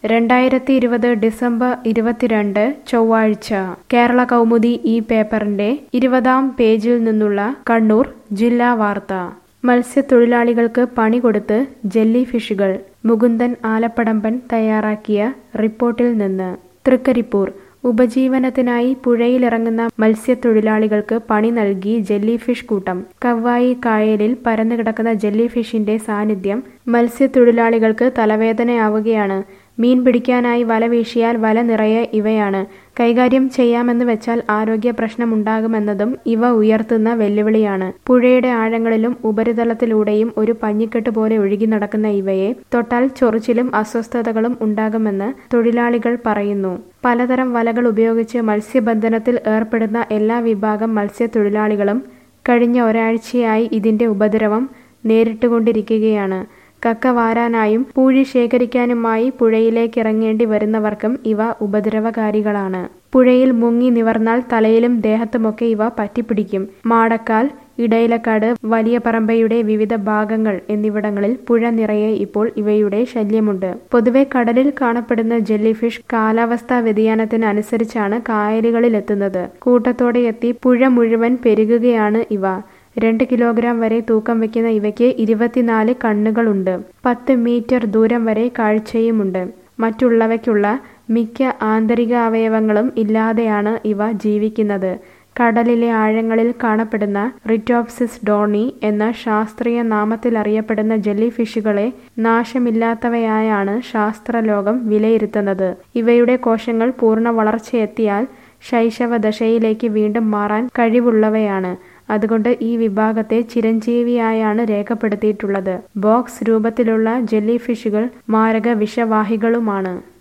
രണ്ടായിരത്തി ഇരുപത് ഡിസംബർ ഇരുപത്തിരണ്ട് ചൊവ്വാഴ്ച കേരള കൗമുദി ഈ പേപ്പറിന്റെ ഇരുപതാം പേജിൽ നിന്നുള്ള കണ്ണൂർ ജില്ലാ വാർത്ത മത്സ്യത്തൊഴിലാളികൾക്ക് പണി കൊടുത്ത് ജെല്ലി ഫിഷുകൾ മുകുന്ദൻ ആലപ്പടമ്പൻ തയ്യാറാക്കിയ റിപ്പോർട്ടിൽ നിന്ന് തൃക്കരിപ്പൂർ ഉപജീവനത്തിനായി പുഴയിലിറങ്ങുന്ന മത്സ്യത്തൊഴിലാളികൾക്ക് പണി നൽകി ജെല്ലി ഫിഷ് കൂട്ടം കവ്വായി കായലിൽ പരന്നുകിടക്കുന്ന ജെല്ലി ഫിഷിന്റെ സാന്നിധ്യം മത്സ്യത്തൊഴിലാളികൾക്ക് തലവേദനയാവുകയാണ് മീൻ പിടിക്കാനായി വല വീശിയാൽ വല നിറയെ ഇവയാണ് കൈകാര്യം ചെയ്യാമെന്ന് വെച്ചാൽ ആരോഗ്യ പ്രശ്നമുണ്ടാകുമെന്നതും ഇവ ഉയർത്തുന്ന വെല്ലുവിളിയാണ് പുഴയുടെ ആഴങ്ങളിലും ഉപരിതലത്തിലൂടെയും ഒരു പഞ്ഞിക്കെട്ട് പോലെ ഒഴുകി നടക്കുന്ന ഇവയെ തൊട്ടാൽ ചൊറിച്ചിലും അസ്വസ്ഥതകളും ഉണ്ടാകുമെന്ന് തൊഴിലാളികൾ പറയുന്നു പലതരം വലകൾ ഉപയോഗിച്ച് മത്സ്യബന്ധനത്തിൽ ഏർപ്പെടുന്ന എല്ലാ വിഭാഗം മത്സ്യത്തൊഴിലാളികളും കഴിഞ്ഞ ഒരാഴ്ചയായി ഇതിന്റെ ഉപദ്രവം നേരിട്ടുകൊണ്ടിരിക്കുകയാണ് കക്ക വാരാനായും പൂഴി ശേഖരിക്കാനുമായി പുഴയിലേക്ക് ഇറങ്ങേണ്ടി വരുന്നവർക്കും ഇവ ഉപദ്രവകാരികളാണ് പുഴയിൽ മുങ്ങി നിവർന്നാൽ തലയിലും ദേഹത്തുമൊക്കെ ഇവ പറ്റിപ്പിടിക്കും മാടക്കാൽ ഇടയിലക്കാട് വലിയ പറമ്പയുടെ വിവിധ ഭാഗങ്ങൾ എന്നിവിടങ്ങളിൽ പുഴ നിറയെ ഇപ്പോൾ ഇവയുടെ ശല്യമുണ്ട് പൊതുവെ കടലിൽ കാണപ്പെടുന്ന ജെല്ലി ഫിഷ് കാലാവസ്ഥാ വ്യതിയാനത്തിനനുസരിച്ചാണ് കായലുകളിലെത്തുന്നത് കൂട്ടത്തോടെ എത്തി പുഴ മുഴുവൻ പെരുകുകയാണ് ഇവ രണ്ട് കിലോഗ്രാം വരെ തൂക്കം വയ്ക്കുന്ന ഇവയ്ക്ക് ഇരുപത്തിനാല് കണ്ണുകളുണ്ട് പത്ത് മീറ്റർ ദൂരം വരെ കാഴ്ചയുമുണ്ട് മറ്റുള്ളവയ്ക്കുള്ള മിക്ക ആന്തരിക അവയവങ്ങളും ഇല്ലാതെയാണ് ഇവ ജീവിക്കുന്നത് കടലിലെ ആഴങ്ങളിൽ കാണപ്പെടുന്ന റിറ്റോപ്സിസ് ഡോണി എന്ന ശാസ്ത്രീയ നാമത്തിൽ അറിയപ്പെടുന്ന ജെല്ലി ഫിഷുകളെ നാശമില്ലാത്തവയായാണ് ശാസ്ത്രലോകം വിലയിരുത്തുന്നത് ഇവയുടെ കോശങ്ങൾ പൂർണ്ണ വളർച്ചയെത്തിയാൽ ശൈശവ ദശയിലേക്ക് വീണ്ടും മാറാൻ കഴിവുള്ളവയാണ് അതുകൊണ്ട് ഈ വിഭാഗത്തെ ചിരഞ്ജീവിയായാണ് രേഖപ്പെടുത്തിയിട്ടുള്ളത് ബോക്സ് രൂപത്തിലുള്ള ജെല്ലി ഫിഷുകൾ മാരക വിഷവാഹികളുമാണ്